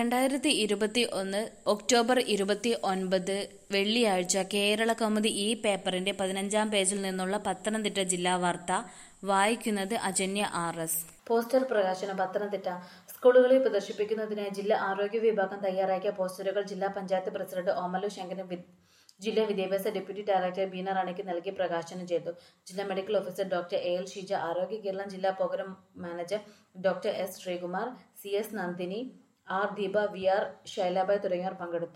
രണ്ടായിരത്തി ഇരുപത്തി ഒന്ന് ഒക്ടോബർ ഇരുപത്തി ഒൻപത് വെള്ളിയാഴ്ച കേരള കൗമുദി ഈ പേപ്പറിന്റെ പതിനഞ്ചാം പേജിൽ നിന്നുള്ള പത്തനംതിട്ട ജില്ലാ വാർത്ത വായിക്കുന്നത് അജന്യ ആർ എസ് പോസ്റ്റർ പ്രകാശനം പത്തനംതിട്ട സ്കൂളുകളിൽ പ്രദർശിപ്പിക്കുന്നതിനായി ജില്ലാ ആരോഗ്യ വിഭാഗം തയ്യാറാക്കിയ പോസ്റ്ററുകൾ ജില്ലാ പഞ്ചായത്ത് പ്രസിഡന്റ് ഓമലു ശങ്കരൻ വി- ജില്ലാ വിദ്യാഭ്യാസ ഡെപ്യൂട്ടി ഡയറക്ടർ ബീന റാണിക്ക് നൽകി പ്രകാശനം ചെയ്തു ജില്ലാ medical officer doctor A L Sheeja Arogya Keralam ജില്ലാ programme manager doctor S Sreekumar C S Nandini R Deepa V R Shailabai തുടങ്ങിയവർ പങ്കെടുത്തു